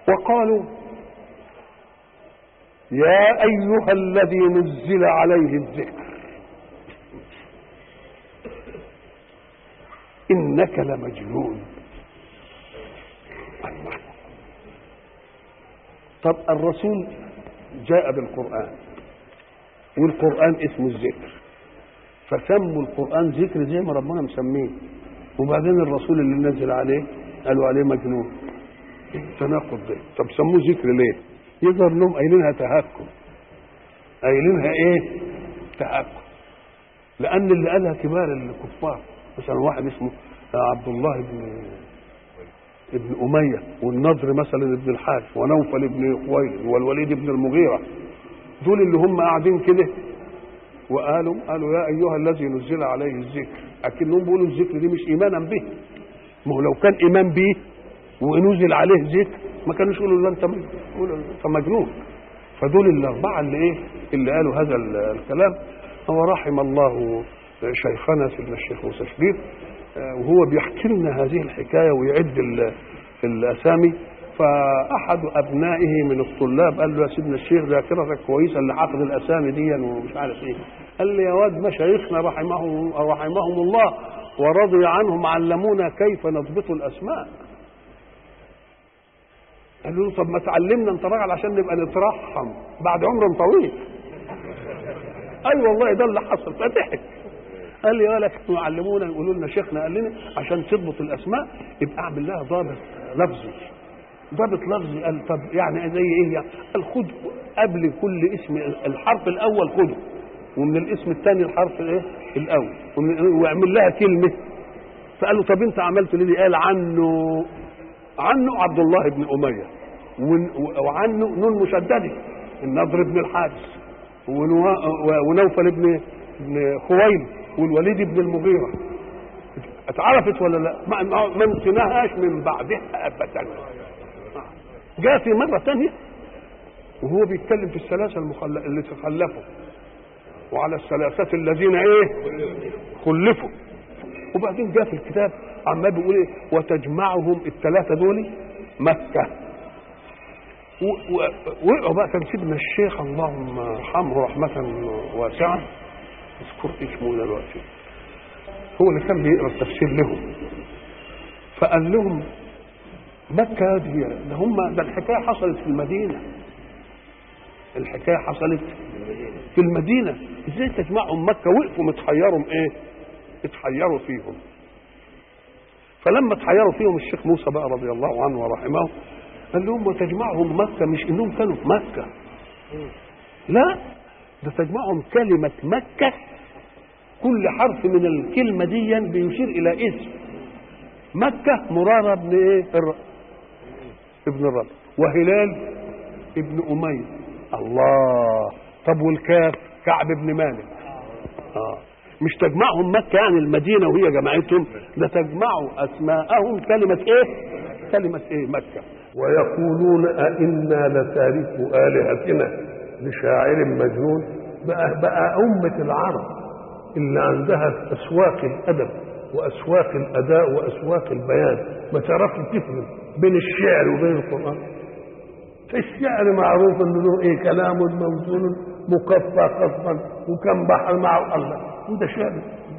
وقالوا يا أيها الذي نزل عليه الذكر إنك لمجنون الله طب الرسول جاء بالقرآن والقرآن اسمه الذكر فسموا القرآن ذكر زي ما ربنا مسميه وبعدين الرسول اللي نزل عليه قالوا عليه مجنون تناقض ده طب سموه ذكر ليه يظهر لهم قايلينها تهكم قايلينها ايه تهكم لان اللي قالها كبار الكفار مثلا واحد اسمه عبد الله بن ابن أمية والنضر مثلا ابن الحارث ونوفل ابن خويلد والوليد بن المغيرة دول اللي هم قاعدين كده وقالوا قالوا يا أيها الذي نزل عليه الذكر أكنهم بيقولوا الذكر دي مش إيمانا به ما هو لو كان إيمان به ونزل عليه ذكر ما كانوش يقولوا لا أنت أنت مجنون فدول الأربعة اللي إيه اللي قالوا هذا الكلام هو رحم الله شيخنا سيدنا الشيخ موسى شريف وهو بيحكي لنا هذه الحكايه ويعد الاسامي فاحد ابنائه من الطلاب قال له يا سيدنا الشيخ ذاكرتك كويسه اللي حافظ الاسامي دي ومش عارف ايه قال لي يا واد مشايخنا رحمهم رحمهم الله ورضي عنهم علمونا كيف نضبط الاسماء قال له طب ما تعلمنا انت راجل عشان نبقى نترحم بعد عمر طويل اي أيوة والله ده اللي حصل فضحك قال لي ولا كانوا يعلمونا يقولوا لنا شيخنا قال لنا عشان تضبط الاسماء يبقى اعمل لها ضابط لفظي ضابط لفظي قال طب يعني زي ايه يعني قال خد قبل كل اسم الحرف الاول خده ومن الاسم الثاني الحرف الايه الاول واعمل لها كلمه فقال له طب انت عملت ليه قال عنه عنه عبد الله بن اميه وعنه نون مشدده النضر بن الحارث ونوفل بن بن خويلد والوليد بن المغيرة اتعرفت ولا لا ما, ما نسيناهاش من بعدها ابدا جاء في مرة ثانية وهو بيتكلم في الثلاثة المخل... اللي تخلفوا وعلى الثلاثة الذين ايه خلفوا وبعدين جاء في الكتاب عمال بيقول ايه وتجمعهم الثلاثة دول مكة وقعوا بقى كان سيدنا الشيخ اللهم ارحمه رحمة واسعة اذكر اسمه دلوقتي هو اللي كان بيقرا التفسير لهم فقال لهم مكة هذه ده هم ده الحكاية حصلت في المدينة الحكاية حصلت في المدينة ازاي تجمعهم مكة وقفوا متحيروا ايه اتحيروا فيهم فلما اتحيروا فيهم الشيخ موسى بقى رضي الله عنه ورحمه قال لهم وتجمعهم مكة مش انهم كانوا في مكة لا ده تجمعهم كلمة مكة كل حرف من الكلمة دي بيشير إلى اسم مكة مرارة ابن إيه؟ الر... ابن الرب وهلال ابن أمية الله طب والكاف كعب بن مالك آه. مش تجمعهم مكة يعني المدينة وهي جماعتهم ده تجمعوا أسماءهم كلمة إيه؟ كلمة إيه؟ مكة ويقولون أئنا لتاركو آلهتنا لشاعر مجنون بقى, بقى أمة العرب اللي عندها أسواق الأدب وأسواق الأداء وأسواق البيان ما تعرفش تفرق بين الشعر وبين القرآن الشعر معروف انه له ايه كلام موزون مكفى قصبا وكم بحر معه الله وده شعر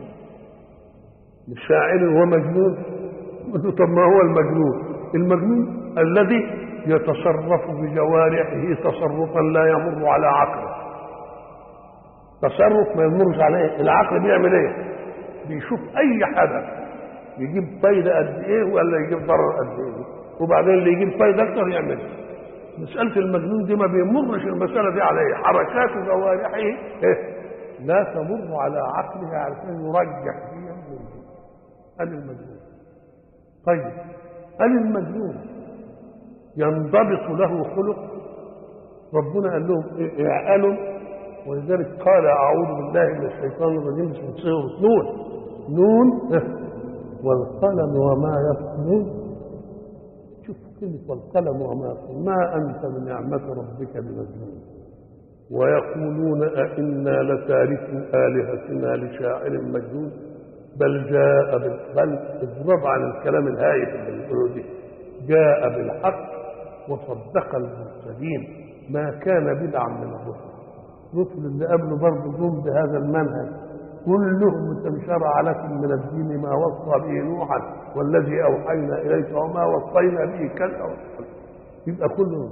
شاعر ومجنون طب ما هو المجنون المجنون الذي يتصرف بجوارحه تصرفا لا يمر على عقله تصرف ما يمرش عليه العقل بيعمل ايه بيشوف اي حدث يجيب فايده قد ايه ولا يجيب ضرر قد ايه وبعدين اللي يجيب فايده اكتر يعمل مساله المجنون دي ما بيمرش المساله دي عليه حركات جوارحه إيه؟ لا تمر على عقله علشان يرجح فيها قال المجنون طيب قال المجنون ينضبط له خلق ربنا قال لهم اعقلوا ولذلك قال اعوذ بالله من الشيطان الرجيم بسم سوره نون نون والقلم وما يسطرون شوف كلمة والقلم وما يسطرون ما أنت بنعمة ربك بمجنون ويقولون أئنا لتاركو آلهتنا لشاعر مجنون بل جاء بل اضرب عن الكلام الهايف اللي بيقولوا دي جاء بالحق وصدق المرسلين ما كان بدعا من الرسل الرسل اللي قبله برضه جم بهذا المنهج كلهم شرع لكم من الدين ما وصى به نوحا والذي اوحينا اليك وما وصينا به كذا يبقى كله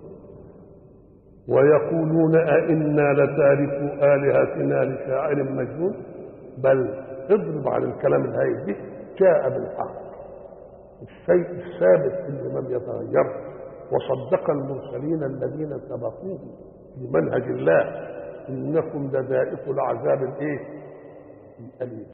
ويقولون أئنا لتاركو آلهتنا لشاعر مجنون بل اضرب على الكلام الهائل ده جاء بالحق الشيء الثابت اللي ما بيتغيرش وصدق المرسلين الذين سبقوه في منهج الله انكم لذائق العذاب الايه؟ الاليم